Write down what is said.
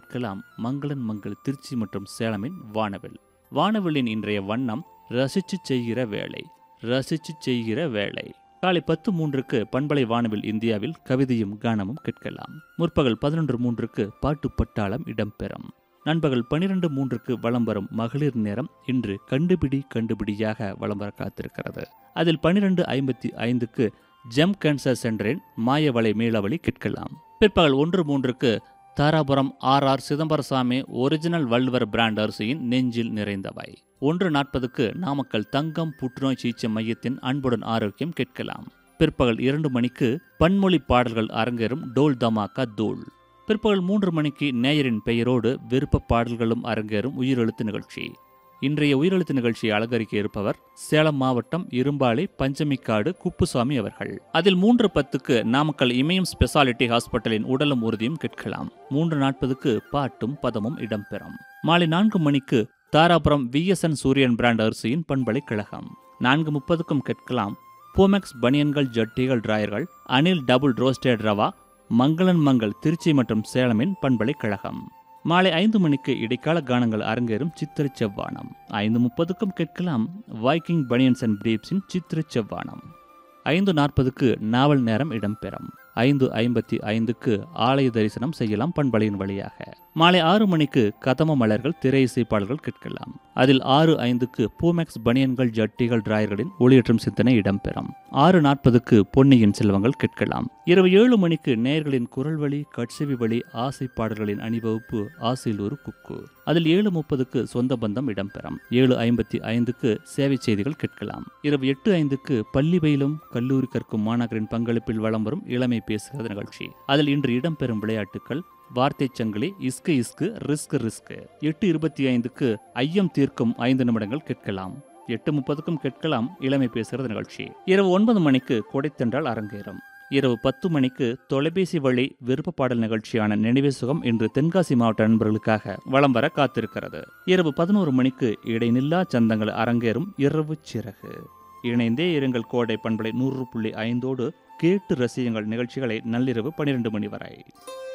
கேட்கலாம் மங்களன் மங்கள் திருச்சி மற்றும் சேலமின் வானவில் வானவில்லின் இன்றைய வண்ணம் ரசிச்சு செய்கிற வேலை ரசிச்சு செய்கிற வேலை காலை பத்து மூன்றுக்கு பண்பலை வானவில் இந்தியாவில் கவிதையும் கானமும் கேட்கலாம் முற்பகல் பதினொன்று மூன்றுக்கு பாட்டு பட்டாளம் இடம்பெறும் நண்பகல் பனிரெண்டு மூன்றுக்கு வலம் வரும் மகளிர் நேரம் இன்று கண்டுபிடி கண்டுபிடியாக வலம் வர காத்திருக்கிறது அதில் பனிரெண்டு ஐம்பத்தி ஐந்துக்கு ஜெம் கேன்சர் சென்டரின் மாயவளை மீளவழி கேட்கலாம் பிற்பகல் ஒன்று மூன்றுக்கு Dharapuram R R Chidambarasamy original Valluvar brand அரிசியின் நெஞ்சில் நிறைந்தவை ஒன்று நாற்பதுக்கு நாமக்கல் தங்கம் புற்றுநோய் சிகிச்சை மையத்தின் அன்புடன் ஆரோக்கியம் கேட்கலாம் பிற்பகல் இரண்டு மணிக்கு பன்மொழி பாடல்கள் அரங்கேறும் டோல் தமாக்கா தூள் பிற்பகல் மூன்று மணிக்கு நேயரின் பெயரோடு விருப்ப பாடல்களும் அரங்கேறும் உயிரெழுத்து நிகழ்ச்சி இன்றைய உயிரெழுத்து நிகழ்ச்சியை அலங்கரிக்க இருப்பவர் சேலம் மாவட்டம் இரும்பாலை பஞ்சமிக்காடு குப்புசாமி அவர்கள் அதில் மூன்று பத்துக்கு நாமக்கல் இமயம் ஸ்பெஷாலிட்டி ஹாஸ்பிட்டலின் உடலும் உறுதியும் கேட்கலாம் மூன்று நாற்பதுக்கு பாட்டும் பதமும் இடம்பெறும் மாலை நான்கு மணிக்கு தாராபுரம் விஎஸ்என் சூரியன் பிராண்ட் அரிசியின் பண்பலை கழகம் நான்கு முப்பதுக்கும் கேட்கலாம் போமெக்ஸ் பனியன்கள் ஜட்டிகள் டிராயர்கள் அனில் டபுள் ரோஸ்டட் ரவா மங்களன் மங்கள் திருச்சி மற்றும் சேலமின் பண்பலை கழகம் மாலை ஐந்து மணிக்கு இடைக்கால கானங்கள் அரங்கேறும் சித்திர செவ்வானம் ஐந்து முப்பதுக்கும் கேட்கலாம் வைக்கிங் பனியன்ஸ் அண்ட் பிரீப்ஸின் சித்திர செவ்வானம் ஐந்து நாற்பதுக்கு நாவல் நேரம் இடம்பெறும் ஐந்து ஐம்பத்தி ஐந்துக்கு ஆலய தரிசனம் செய்யலாம் பண்பலையின் வழியாக மாலை ஆறு மணிக்கு கதம மலர்கள் திரை இசைப்பாடல்கள் கேட்கலாம் அதில் ஆறு ஐந்துக்கு பூமெக்ஸ் பனியன்கள் ஜட்டிகள் டிராயர்களின் ஒளியேற்றும் சிந்தனை இடம்பெறும் ஆறு நாற்பதுக்கு பொன்னியின் செல்வங்கள் கேட்கலாம் இரவு ஏழு மணிக்கு நேயர்களின் குரல் வழி கட்செவி வழி ஆசை பாடல்களின் அணிவகுப்பு ஆசையில் ஒரு குக்கு அதில் ஏழு முப்பதுக்கு சொந்த பந்தம் இடம்பெறும் ஏழு ஐம்பத்தி ஐந்துக்கு சேவை செய்திகள் கேட்கலாம் இரவு எட்டு ஐந்துக்கு பள்ளி பயிலும் கல்லூரி கற்கும் மாணாக்கரின் பங்களிப்பில் வலம் வரும் இளமை பேசுகிறது நிகழ்ச்சி அதில் இன்று இடம்பெறும் விளையாட்டுகள் வார்த்தை சங்கிலி இஸ்கு இஸ்கு ரிஸ்க் ரிஸ்க் எட்டு இருபத்தி ஐந்துக்கு ஐயம் தீர்க்கும் ஐந்து நிமிடங்கள் கேட்கலாம் எட்டு முப்பதுக்கும் கேட்கலாம் இளமை பேசுகிறது நிகழ்ச்சி இரவு ஒன்பது மணிக்கு கொடைத்தென்றால் அரங்கேறும் இரவு பத்து மணிக்கு தொலைபேசி வழி விருப்ப பாடல் நிகழ்ச்சியான நினைவே சுகம் இன்று தென்காசி மாவட்ட நண்பர்களுக்காக வலம் வர காத்திருக்கிறது இரவு பதினோரு மணிக்கு இடைநில்லா சந்தங்கள் அரங்கேறும் இரவு சிறகு இணைந்தே இருங்கள் கோடை பண்பலை நூறு புள்ளி ஐந்தோடு கேட்டு ரசியுங்கள் நிகழ்ச்சிகளை நள்ளிரவு பன்னிரண்டு மணி வரை